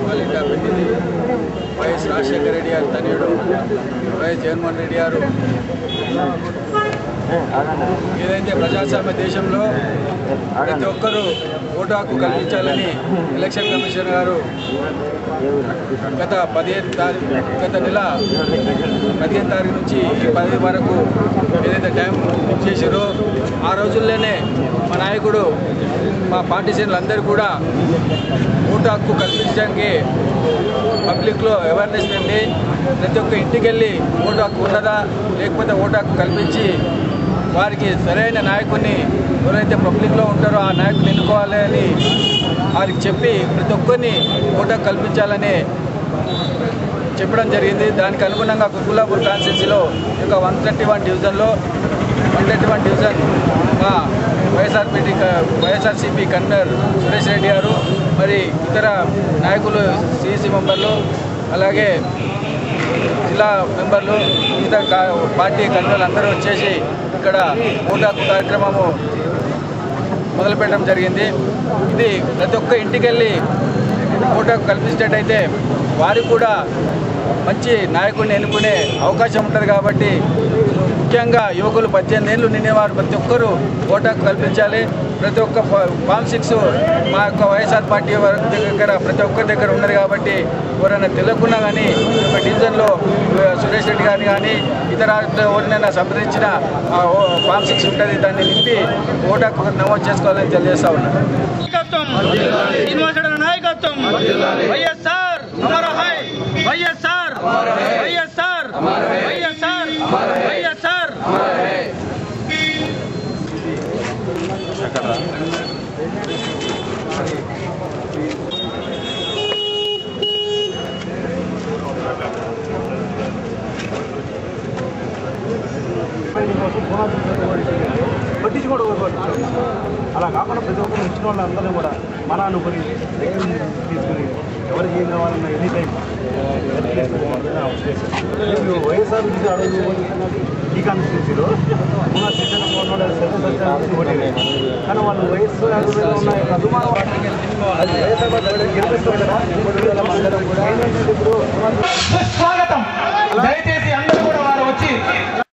వాళ్ళ ఇంట పెట్టింది వైఎస్ రాజశేఖర రెడ్డి గారు తనయుడు వైఎస్ జగన్మోహన్ రెడ్డి గారు ఏదైతే ప్రజాస్వామ్య దేశంలో ప్రతి ఒక్కరూ ఓటు హక్కు కల్పించాలని ఎలక్షన్ కమిషన్ గారు గత పదిహేను తారీఖు గత నెల పదిహేను తారీఖు నుంచి ఈ పది వరకు ఏదైతే టైం చేసారో ఆ రోజుల్లోనే మా నాయకుడు మా పార్టీ శ్రేణులందరూ కూడా ఓటు హక్కు కల్పించడానికి పబ్లిక్లో అవేర్నెస్ పెట్టి ప్రతి ఒక్క ఇంటికి వెళ్ళి ఓటు హక్కు ఉన్నదా లేకపోతే ఓటు హక్కు కల్పించి వారికి సరైన నాయకుడిని ఎవరైతే పబ్లిక్లో ఉంటారో ఆ నాయకుడిని ఎన్నుకోవాలి అని వారికి చెప్పి ప్రతి ఒక్కరిని ఓటు హక్కు కల్పించాలని చెప్పడం జరిగింది దానికి అనుగుణంగా కుకులాపూర్ కాన్స్టిట్యూన్సీలో ఒక వన్ థర్టీ వన్ డివిజన్లో వన్ థర్టీ వన్ డివిజన్ మా వైఎస్ఆర్పీటీ వైఎస్ఆర్సీపీ కన్వీనర్ సురేష్ రెడ్డి గారు మరి ఇతర నాయకులు సిఎస్సి మెంబర్లు అలాగే జిల్లా మెంబర్లు వివిధ కా- పార్టీ కన్వీనర్లు అందరూ వచ్చేసి ఇక్కడ ఓటు హక్కు కార్యక్రమము మొదలుపెట్టడం జరిగింది ఇది ప్రతి ఒక్క ఇంటికి వెళ్ళి ఓటు హక్కు కల్పించేటట్టయితే వారికి కూడా మంచి నాయకుడిని ఎన్నుకునే అవకాశం ఉంటుంది కాబట్టి ముఖ్యంగా యువకులు పద్దెనిమిది ఏళ్ళు నిండేవారు ప్రతి ఒక్కరూ ఓటు హక్కు కల్పించాలి ప్రతి ఒక్క ఫా- ఫామ్ సిక్స్ మా యొక్క వైఎస్ఆర్ పార్టీ వారి దగ్గర ప్రతి ఒక్కరి దగ్గర ఉన్నది కాబట్టి ఎవరైనా తెలియకున్నా కానీ ఈ యొక్క డివిజన్లో ఆ, సురేష్ రెడ్డి గారిని కానీ ఇతర ఎవరినైనా సంప్రదించిన ఆ, ఓ ఫామ్ సిక్స్ ఉంటుంది దాన్ని నింపి ఓటు హక్కు నమోదు చేసుకోవాలని తెలియజేస్తా ఉన్నాను నాయకత్వం శ్రీనివాసుడు నాయకత్వం వైఎస్ఆర్ అమర హై వైఎస్ఆర్ వైఎస్ఆర్ వైఎస్ఆర్ వైఎస్ఆర్ పట్టించుకోవడం ఎవరు అలా కాకుండా ప్రతి ఒక్కరు ఇచ్చిన వాళ్ళందరూ కూడా మన అనుకుని దగ్గర నుంచి తీసుకుని ఎవరికి ఏం కావాలన్నా ఎనీ టైం వైఎస్ఆర్ నుంచి అడుగు ఈ కాన్స్టిట్యూన్సీలో మన సిద్ధంగా ఉన్న సత్యసత్యాన్ని ఓటే కానీ వాళ్ళు వైఎస్ఆర్ మీద ఉన్న యొక్క అభిమానం అది వైఎస్ఆర్ పార్టీ గెలిపిస్తారు కదా ఏంటంటే ఇప్పుడు స్వాగతం దయచేసి అందరూ కూడా వారు వచ్చి